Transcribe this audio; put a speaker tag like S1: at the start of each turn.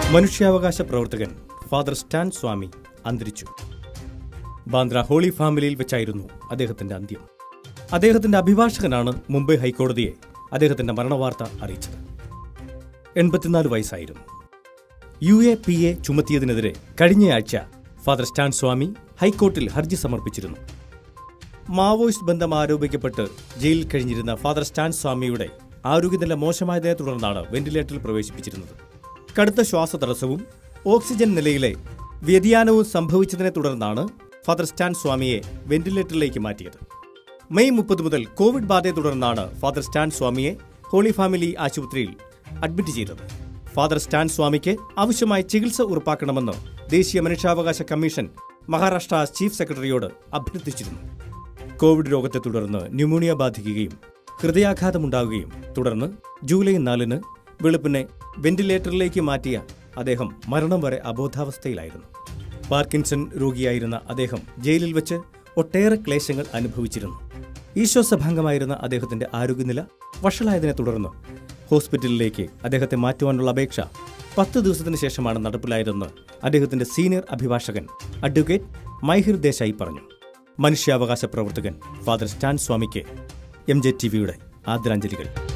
S1: മനുഷ്യാവകാശ പ്രവർത്തകൻ father Stan സ്വാമി അന്തരിച്ചു ബാന്ദ്ര ഹോളി ഫാമിലിയിൽ വെച്ചായിരുന്നു അദ്ദേഹത്തിന്റെ അന്ത്യം അദ്ദേഹത്തിന്റെ അഭിഭാഷകനാണ് മുംബൈ ഹൈക്കോടതിയെ അദ്ദേഹത്തിന്റെ മരണവാർത്ത അറിയിച്ചത് എൺപത്തിനാല് വയസ്സായിരുന്നു യു എ പി എ ചുമത്തിയതിനെതിരെ കഴിഞ്ഞയാഴ്ച ഫാദർ സ്റ്റാൻ സ്വാമി ഹൈക്കോർട്ടിൽ ഹർജി സമർപ്പിച്ചിരുന്നു മാവോയിസ്റ്റ് ബന്ധം ആരോപിക്കപ്പെട്ട് ജയിലിൽ കഴിഞ്ഞിരുന്ന ഫാദർ സ്റ്റാൻ സ്വാമിയുടെ ആരോഗ്യനില മോശമായതിനെ തുടർന്നാണ് വെന്റിലേറ്ററിൽ പ്രവേശിപ്പിച്ചിരുന്നത് കടുത്ത ശ്വാസതടസ്സവും ഓക്സിജൻ നിലയിലെ വ്യതിയാനവും സംഭവിച്ചതിനെ തുടർന്നാണ് ഫാദർ സ്റ്റാൻ സ്വാമിയെ വെന്റിലേറ്ററിലേക്ക് മാറ്റിയത് മെയ് മുപ്പത് മുതൽ കോവിഡ് ബാധയെ തുടർന്നാണ് ഫാദർ സ്റ്റാൻ സ്വാമിയെ ഹോളി ഫാമിലി ആശുപത്രിയിൽ അഡ്മിറ്റ് ചെയ്തത് ഫാദർ സ്റ്റാൻ സ്വാമിക്ക് ആവശ്യമായ ചികിത്സ ഉറപ്പാക്കണമെന്ന് ദേശീയ മനുഷ്യാവകാശ കമ്മീഷൻ മഹാരാഷ്ട്ര ചീഫ് സെക്രട്ടറിയോട് അഭ്യർത്ഥിച്ചിരുന്നു കോവിഡ് രോഗത്തെ തുടർന്ന് ന്യൂമോണിയ ബാധിക്കുകയും ഹൃദയാഘാതമുണ്ടാകുകയും തുടർന്ന് ജൂലൈ നാലിന് വെളുപ്പിനെ വെന്റിലേറ്ററിലേക്ക് മാറ്റിയ അദ്ദേഹം മരണം വരെ അബോധാവസ്ഥയിലായിരുന്നു പാർക്കിൻസൺ രോഗിയായിരുന്ന അദ്ദേഹം ജയിലിൽ വെച്ച് ഒട്ടേറെ ക്ലേശങ്ങൾ അനുഭവിച്ചിരുന്നു ഈശ്വസഭാംഗമായിരുന്ന അദ്ദേഹത്തിന്റെ ആരോഗ്യനില വഷളായതിനെ തുടർന്ന് ഹോസ്പിറ്റലിലേക്ക് അദ്ദേഹത്തെ മാറ്റുവാനുള്ള അപേക്ഷ പത്ത് ദിവസത്തിന് ശേഷമാണ് നടപ്പിലായതെന്ന് അദ്ദേഹത്തിന്റെ സീനിയർ അഭിഭാഷകൻ അഡ്വക്കേറ്റ് മൈഹിർ ദേശായി പറഞ്ഞു മനുഷ്യാവകാശ പ്രവർത്തകൻ ഫാദർ സ്റ്റാൻ സ്വാമിക്ക് എം ജെ ടി വിയുടെ ആദരാഞ്ജലികൾ